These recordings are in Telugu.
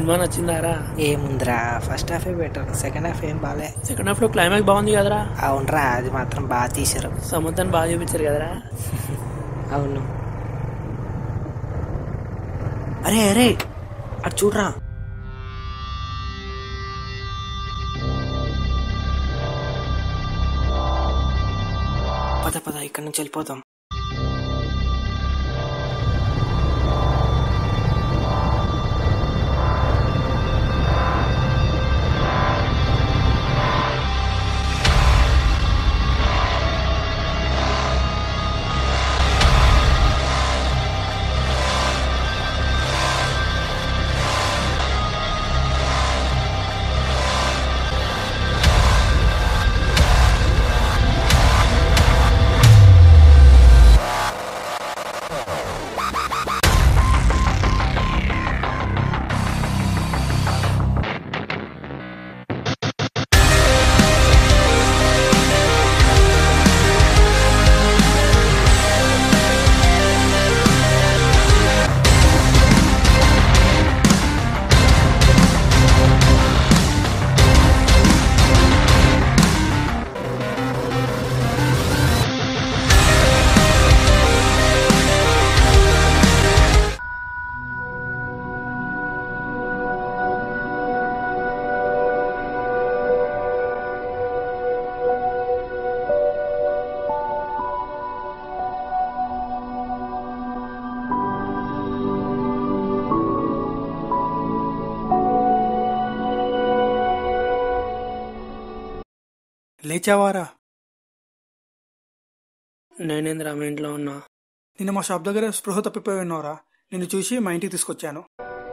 సినిమా నచ్చిందారా ఏముందిరా first half better second half ఏం బాలే సెకండ్ హాఫ్ లో క్లైమాక్స్ బాగుంది కదరా అవునరా అది మాత్రం బాగా తీశారు సముద్రాన్ని బాగా చూపించారు కదరా అవును అరే అరే అటు చూడరా పద పద ఇక్కడి నుంచి వెళ్ళిపోదాం లేచావారా నేనేంద్రా మీ ఇంట్లో ఉన్నా నిన్న మా షాప్ దగ్గర స్పృహ తప్పిపోయి ఉన్నావురా నిన్ను చూసి మా ఇంటికి తీసుకొచ్చాను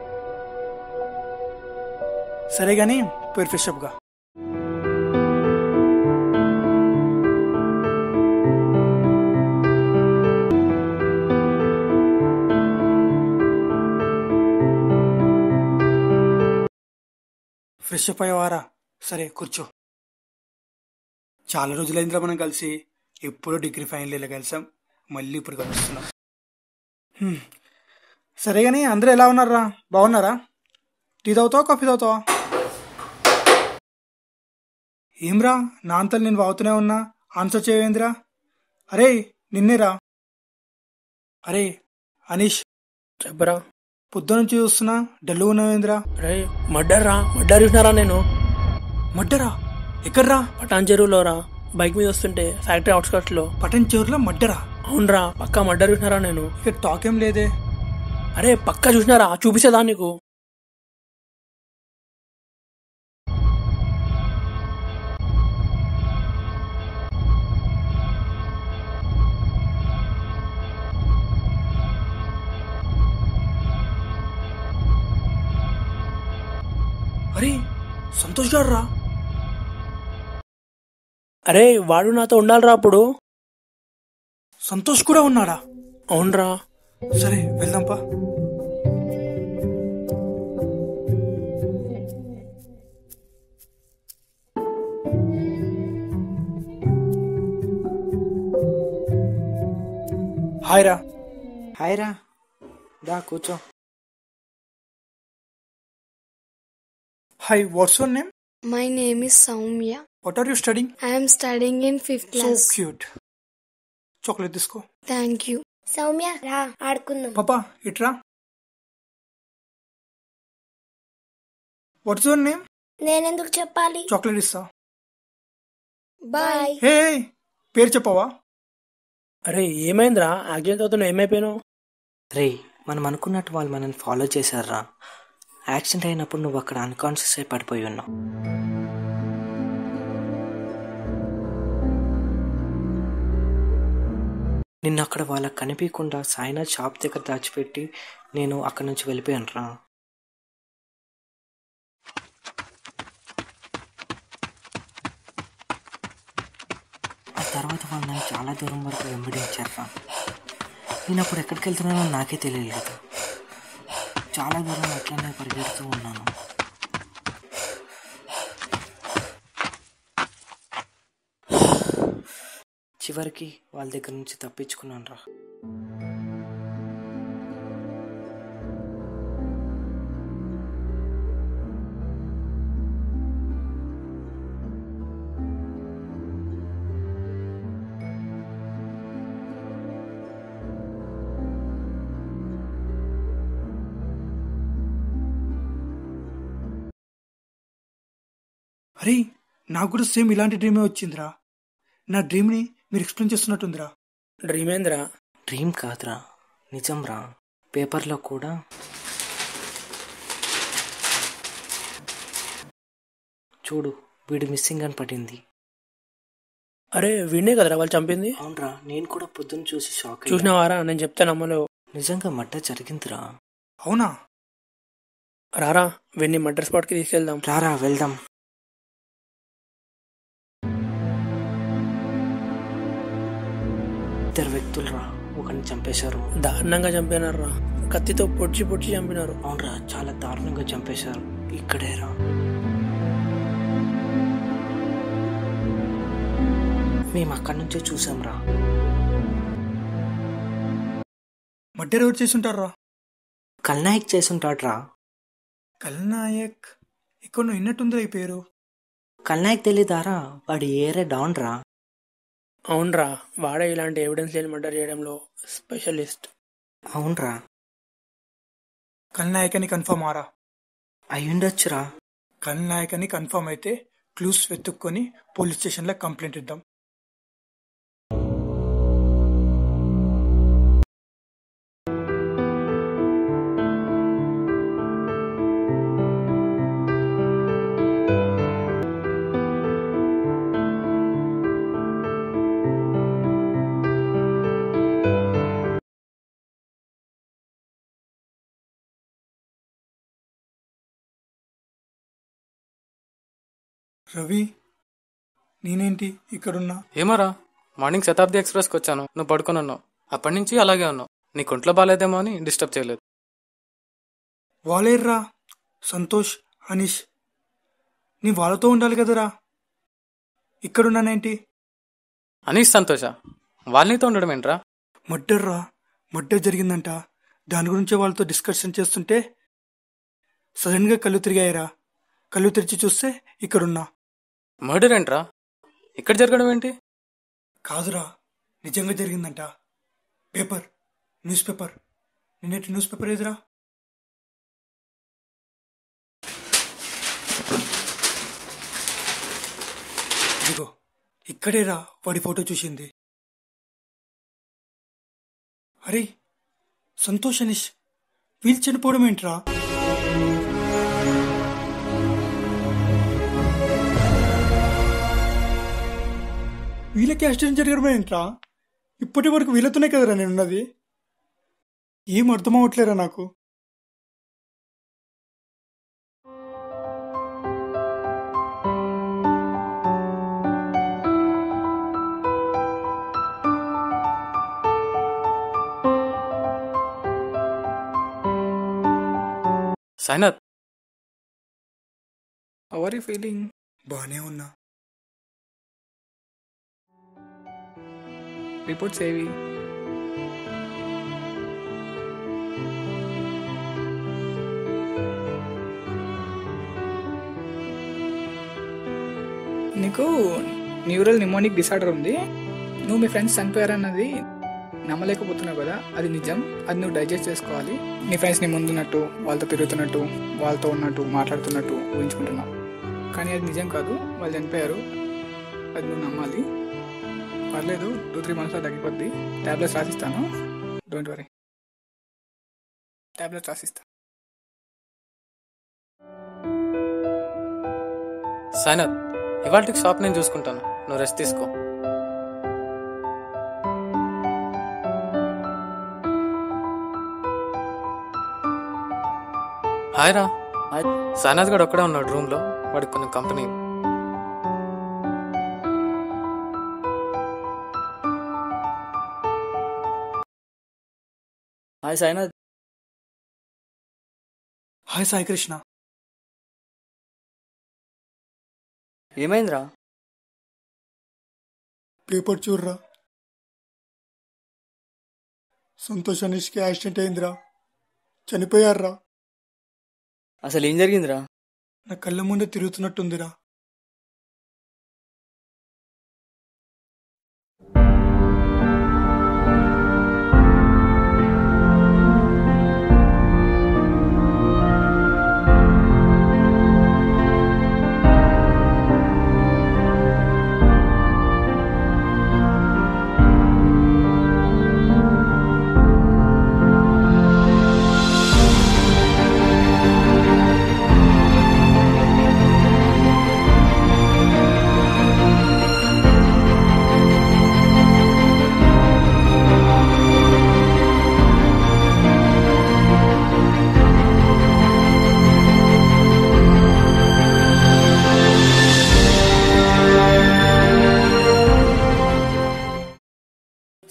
సరే గాని పోయి ఫ్రెష్ అప్గా ఫ్రెష్ అప్ అయ్యేవారా సరే కూర్చో చాలా రోజులైందిరా మనం కలిసి ఎప్పుడో డిగ్రీ ఫైనల్ ఇయర్లో కలిసాం మళ్ళీ ఇప్పుడు కలుస్తున్నాం హ్మ్. సరే కానీ అందరూ ఎలా ఉన్నారా బాగున్నారా టీ తాగుతావా కాఫీ తాగుతావా ఏమ్రా నా అంతలు నేను వాగుతూనే ఉన్నా ఆన్సర్ చేయవేంద్రా అరే నిన్నేరా అరే అనీష్ చెప్పరా పొద్దు నుంచి చూస్తున్నా డల్లు ఉన్నావేంద్రా రే మర్డర్ రా మర్డర్ చూసినారా నేను మడ్డరా ఎక్కడ్రా పటాన్ చెరువులో రా బైక్ మీద వస్తుంటే ఫ్యాక్టరీ అవుట్స్కట్స్ లో పటన్ చెరువులో మడ్డరా అవునరా పక్కా మర్డర్ చూసినారా నేను ఇక్కడ టాక్ ఏం లేదే అరే పక్కా చూసినారా చూపిసేదా నీకు అరే సంతోష్ గారు రా అరే వాడు నాతో ఉండాలిరా అప్పుడు సంతోష్ కూడా ఉన్నాడా అవునరా సరే వెళ్దాంపా హాయ్ రా హాయ్ రా దా కూర్చో hi what's your name My name is Soumya. What are you studying I am studying in fifth so class. Cute chocolate తీసుకో Thank you. సౌమ్య రా ఆడుకుందాం పాపా ఇట్రా వాట్స్ యువర్ నేమ్ నేనెందుకు చెప్పాలి చాక్లెట్ ఇస్తా బాయ్ హే పేరు చెప్పవా అరే ఏమైందిరా యాక్సిడెంట్ అవుతున్నా ఏమైపోయావు రే మనం అనుకున్నట్టు వాళ్ళు మనల్ని ఫాలో చేశారా యాక్సిడెంట్ అయినప్పుడు నువ్వు అక్కడ అన్కాన్షియస్ అయి పడిపోయి ఉన్నావు నిన్న అక్కడ వాళ్ళకి కనిపించకుండా సాయినాథ్ షాప్ దగ్గర దాచిపెట్టి నేను అక్కడి నుంచి వెళ్ళిపోయాను రా ఆ తర్వాత వాళ్ళు నన్ను చాలా దూరం వరకు వెంబడించారు రా నేను అప్పుడు ఎక్కడికి వెళ్తున్నానో నాకే తెలియలేదు చాలా దూరం అట్లనే పరిగెడుతూ ఉన్నాను చివరికి వాళ్ళ దగ్గర నుంచి తప్పించుకున్నాను రా అరే నాకు కూడా సేమ్ ఇలాంటి డ్రీమే వచ్చిందిరా నా డ్రీమ్ని మీరు ఎక్స్ప్లెయిన్ చేస్తున్నట్టుందిరా డ్రీమ్ ఏందిరా డ్రీమ్ కాదురా నిజం రా పేపర్లో కూడా చూడు వీడు మిస్సింగ్ అని పడింది అరే వీడే కదరా వాళ్ళు చంపింది అవునరా నేను కూడా పొద్దున్న చూసి షాక్ అయ్యా. చూసినావారా నేను చెప్తే నమ్మలేవు నిజంగా మడ్డ జరిగిందిరా అవునా రారా వెన్ని మర్డర్ స్పాట్కి తీసుకెళ్దాం రారా వెళ్దాం ఇద్దరు వ్యక్తులు రా ఒకరిని చంపేశారు దారుణంగా చంపినారా కత్తితో పొడిచి పొడిచి చంపినారు అవునరా చాలా దారుణంగా చంపేశారు ఇక్కడే రా మేము అక్కడి నుంచే చూసాం రా మర్డర్ ఎవరు చేసి ఉంటారా కల్నాయక్ చేసుంటాడు రా కల్నాయక్ ఇక్కడ నువ్వు విన్నట్టుందిరా ఈ పేరు కల్నాయక్ తెలీదారా వాడు ఏరే డాన్ రా అవునరా వాడే ఇలాంటి ఎవిడెన్స్ లేని మర్డర్ చేయడంలో స్పెషలిస్ట్ అవునరా కల్నాయక్ అని కన్ఫర్మ్ ఆరా అయ్యుండొచ్చురా కల్నాయక్ అని కన్ఫర్మ్ అయితే క్లూస్ వెతుక్కొని పోలీస్ స్టేషన్లో కంప్లైంట్ ఇద్దాం రవి నేనేంటి ఇక్కడున్నా ఏమోరా మార్నింగ్ శతాబ్ది ఎక్స్ప్రెస్కి వచ్చాను నువ్వు పడుకొని ఉన్నావు అప్పటి నుంచి అలాగే ఉన్నావు నీ కొంట్లో బాగాలేదేమో అని డిస్టర్బ్ చేయలేదు వాళ్ళేర్రా సంతోష్ అనీష్ నీ వాళ్ళతో ఉండాలి కదరా ఇక్కడున్నానేంటి అనీష్ సంతోష వాళ్ళనితో ఉండడం ఏంట్రా మర్డర్ రా మర్డర్ జరిగిందంట దాని గురించే వాళ్ళతో డిస్కషన్ చేస్తుంటే సడన్గా కళ్ళు తిరిగాయిరా కళ్ళు తెరిచి చూస్తే ఇక్కడున్నా మర్డర్ ఏంట్రా ఇక్కడ జరగడం ఏంటి కాదురా నిజంగా జరిగిందంట పేపర్ న్యూస్ పేపర్ నిన్నటి న్యూస్ పేపర్ ఏదిరా ఇదిగో ఇక్కడేరా వాడి ఫోటో చూసింది అరే సంతోష్ అనీష్ వీళ్ళు చనిపోవడం ఏంట్రా వీళ్ళకి యాక్సిడెంట్ జరగడం ఏంట్రా ఇప్పటి వరకు వీళ్ళతోనే కదరా నేను ఉన్నది ఏం అర్థం అవ్వట్లేరా నాకు సైనత్ అవర్ యూ ఫీలింగ్ బానే ఉన్నా రిపోర్ట్స్ ఏవి నీకు న్యూరల్ నిమోనిక్ డిసార్డర్ ఉంది నువ్వు మీ ఫ్రెండ్స్ చనిపోయారన్నది నమ్మలేకపోతున్నావు కదా అది నిజం అది నువ్వు డైజెస్ట్ చేసుకోవాలి నీ ఫ్రెండ్స్ నీ ముందున్నట్టు వాళ్ళతో తిరుగుతున్నట్టు వాళ్ళతో ఉన్నట్టు మాట్లాడుతున్నట్టు ఊహించుకుంటున్నావు కానీ అది నిజం కాదు వాళ్ళు చనిపోయారు అది నువ్వు నమ్మాలి పర్లేదు టూ త్రీ మంత్స్లో తగ్గిపోద్ది ట్యాబ్లెట్స్ రాసిస్తాను డోంట్ వరీ ట్యాబ్లెట్స్ రాసిస్తా సైనత్ ఇవాళకి షాప్ నేను చూసుకుంటాను నువ్వు రెస్ట్ తీసుకో హాయ్ రా సైనాథ్ గడు ఒక్కడే ఉన్నాడు రూమ్ లో వాడికి కొన్ని company hi Sainath hi Sai Krishna ఏమైందిరా పేపర్ చూడరా సంతోష్ అనీష్కి యాక్సిడెంట్ అయిందిరా చనిపోయారురా అసలు ఏం జరిగిందిరా నా కళ్ళ ముందే తిరుగుతున్నట్టుందిరా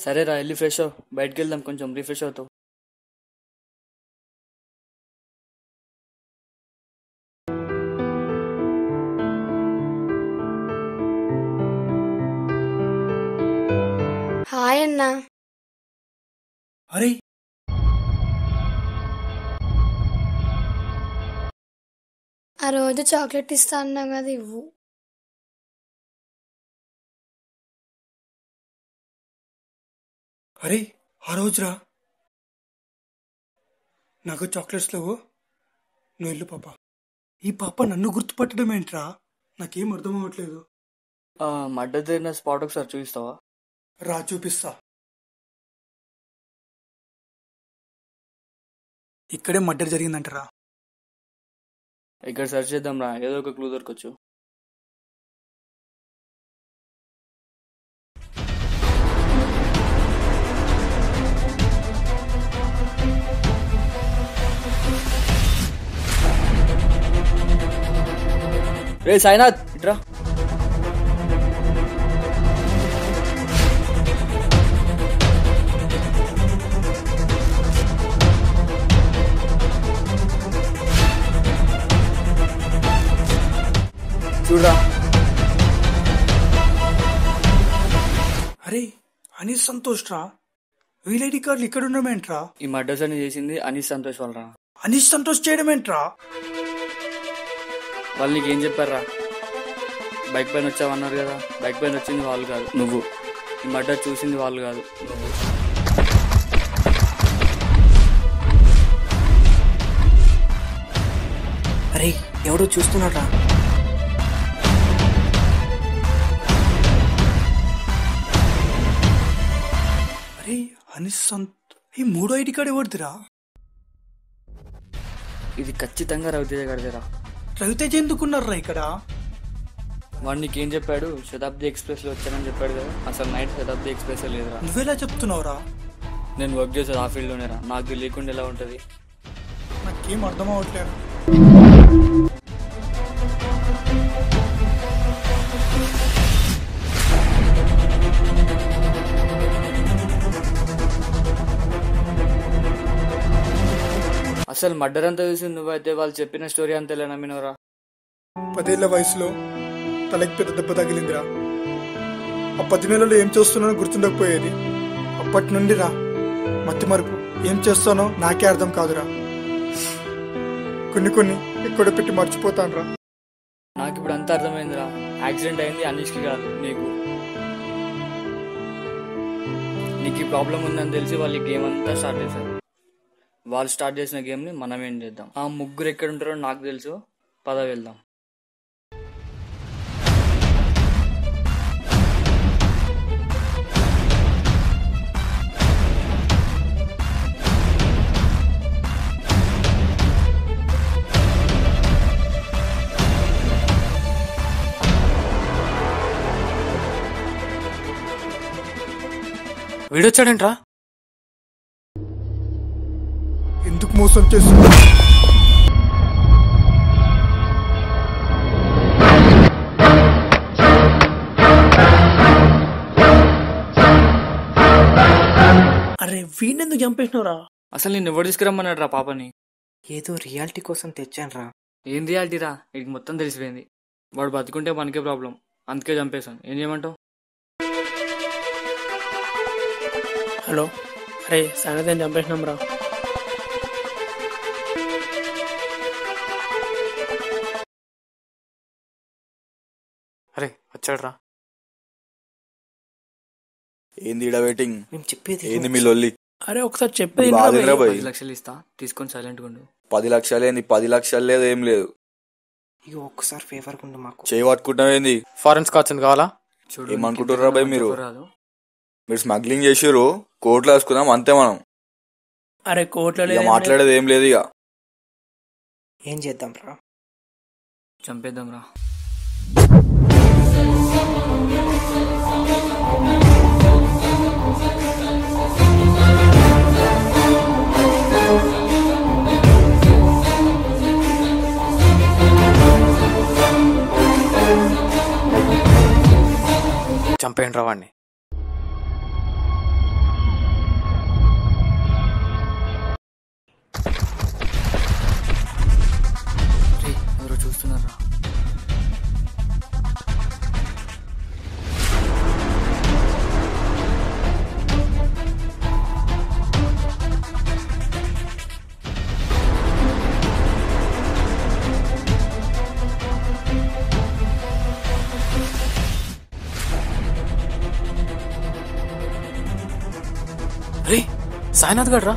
సరేరా వెళ్ళి ఫ్రెష్ అవ్వు బయటికి వెళ్దాం కొంచెం రిఫ్రెష్ అవుతావు హాయ్ అన్నా అరే ఆ రోజు చాక్లెట్ ఇస్తా అన్నా కదా ఇవ్వు అరే ఆ రోజురా నాకు చాక్లెట్స్ లేవు నువ్వు వెళ్ళు పాప ఈ పాప నన్ను గుర్తుపట్టడం ఏంట్రా నాకేం అర్థం అవ్వట్లేదు ఆ, మడ్డ జరిగిన స్పాట్ ఒకసారి చూపిస్తావా రా చూపిస్తా ఇక్కడే మర్డర్ జరిగిందంటరా ఇక్కడ సెర్చ్ చేద్దాం రా ఏదో ఒక క్లూ దొరకచ్చు రే సాయినాథ్ ఇట్రా చూడరా అరే అనిల్ సంతోష్ రా వీలైడి కార్డులు ఇక్కడ ఉండమేంట్రా ఈ మర్డర్స్ అని చేసింది అనీష్ సంతోష్ వాళ్ళరా అనిల్ సంతోష్ చేయడం ఏంట్రా వాళ్ళు నీకేం చెప్పారా బైక్ పైన వచ్చావన్నారు కదా బైక్ పైన వచ్చింది వాళ్ళు కాదు నువ్వు ఈ మర్డర్ చూసింది వాళ్ళు కాదు నువ్వు అరే ఎవడో చూస్తున్నాడ్రా అరే అనిల్ సంత్ ఈ మూడో ఐడి కార్డు ఎవరిదిరా ఇది ఖచ్చితంగా రవితేజ గడిదేరా రవితేజ ఎందుకున్నారా ఇక్కడ వాడు నీకేం చెప్పాడు శతాబ్ది ఎక్స్ప్రెస్ లో వచ్చానని చెప్పాడు కదా అసలు నైట్ శతాబ్ది ఎక్స్ప్రెస్ లేదురా నువ్వెలా చెప్తున్నావురా నేను వర్క్ చేసేది ఆ ఫీల్డ్ లోనేరా నాకు లేకుండా ఎలా ఉంటది నాకేం అర్థం అవ్వట్లేదు అసలు మర్డర్ అంతా చూసి నువ్వైతే వాళ్ళు చెప్పిన స్టోరీ అంతా ఎలా నమ్మినవరా పదేళ్ల వయసులో తలకి పెద్ద దెబ్బ తగిలిందిరా ఆ పది నెలలు ఏం చేస్తున్నానో గుర్తుండకపోయేది అప్పటి నుండి రా మతి మరుపు ఏం చేస్తానో నాకే అర్థం కాదురా కొన్ని కొన్ని ఎక్కడ పెట్టి మర్చిపోతాను రా నాకు ఇప్పుడు అంతా అర్థమైందిరా యాక్సిడెంట్ అయింది అనీష్కి కాదు నీకు నీకు ఈ ప్రాబ్లం ఉందని తెలిసి వాళ్ళు ఈ గేమ్ అంతా స్టార్ట్ చేశారు వాళ్ళు స్టార్ట్ చేసిన గేమ్ని మనం ఏం చేద్దాం ఆ ముగ్గురు ఎక్కడ ఉంటారో నాకు తెలుసు పద వెళ్దాం వీడొచ్చాడేంట్రా ఎందుకు మోసం చేస్తున్నా అరే వీడెందుకు చంపేసినవరా అసలు నేను ఎవరు తీసుకురమ్మన్నాడు రా పాపని ఏదో రియాలిటీ కోసం తెచ్చానురా ఏం రియాలిటీరా వీడికి మొత్తం తెలిసిపోయింది వాడు బతుకుంటే మనకే ప్రాబ్లం అందుకే చంపేశాను ఏం చేయమంటావు హలో అరే సాయంత్రం చంపేసినాం రా అరే వచ్చాడురా ఏంది ఈడ వెయిటింగ్ మేము చెప్పేది ఏంది మీ లొల్లి అరే ఒకసారి చెప్పేది బాగా వినరా వినరా భయ్? భయ్? పది లక్షలు ఇస్తా తీసుకొని సైలెంట్గా ఉండు పది లక్షలు ఏంది పది లక్షలు లేదు ఏం లేదు ఇక ఒక్కసారి ఫేవర్ ఉండు మాకు చేయి పట్టుకుంటాం ఏంది ఫారెన్ స్కాచ్ ఉంది కావాలా చూడు ఏమనుకుంటుర్రా భయ్ మీరు? రాదు మీరు స్మగ్లింగ్ చేసిర్రు కోర్టులో వేసుకుందాం అంతే మనం అరే కోట్లో ఇక మాట్లాడేది ఏం లేదు ఇక ఏం చేద్దాం రా చంపేద్దాం రా చంపేయండి రా వాడిని సాయినాథ్ గడ్రా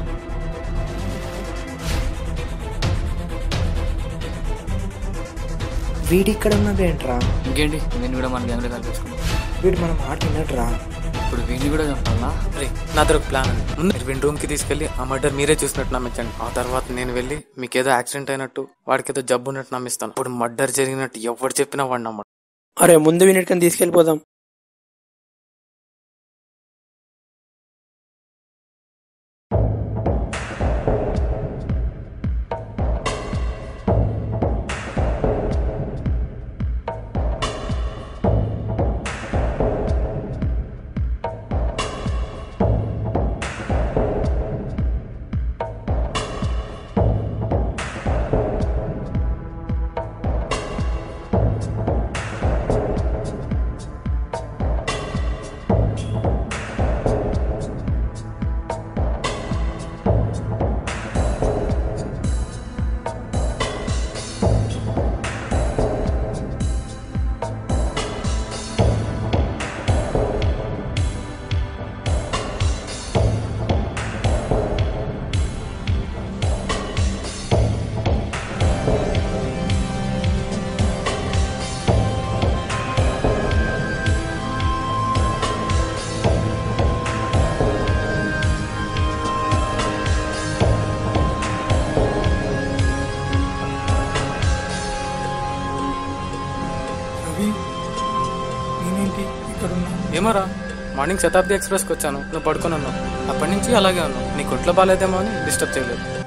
వీడి ఇక్కడ ఉన్నది ఏంట్రా ఇంకేంటి నేను కూడా మన గ్యాంగ్లో కలిపేసుకున్నాను వీడు మన మాట విన్నట్రా ఇప్పుడు వీడిని కూడా చంపాలా రే నా దగ్గర ఒక ప్లాన్ ఉంది ముందు మీరు రూమ్ కి తీసుకెళ్లి ఆ మర్డర్ మీరే చూసినట్టు నమ్మించండి ఆ తర్వాత నేను వెళ్ళి మీకు ఏదో యాక్సిడెంట్ అయినట్టు వాడికి ఏదో జబ్బు ఉన్నట్టు నమ్మిస్తాను ఇప్పుడు మర్డర్ జరిగినట్టు ఎవరు చెప్పినా వాడు నమ్మడు అరే ముందు వీనిటికని తీసుకెళ్ళిపోదాం రవి నేనేంటి ఇక్కడ ఉన్నా ఏమోరా మార్నింగ్ శతాబ్ది ఎక్స్ప్రెస్కి వచ్చాను నువ్వు పడుకొని ఉన్నావు అప్పటి నుంచి అలాగే ఉన్నావు నీ ఒంట్లో బాగాలేదేమో అని డిస్టర్బ్ చేయలేదు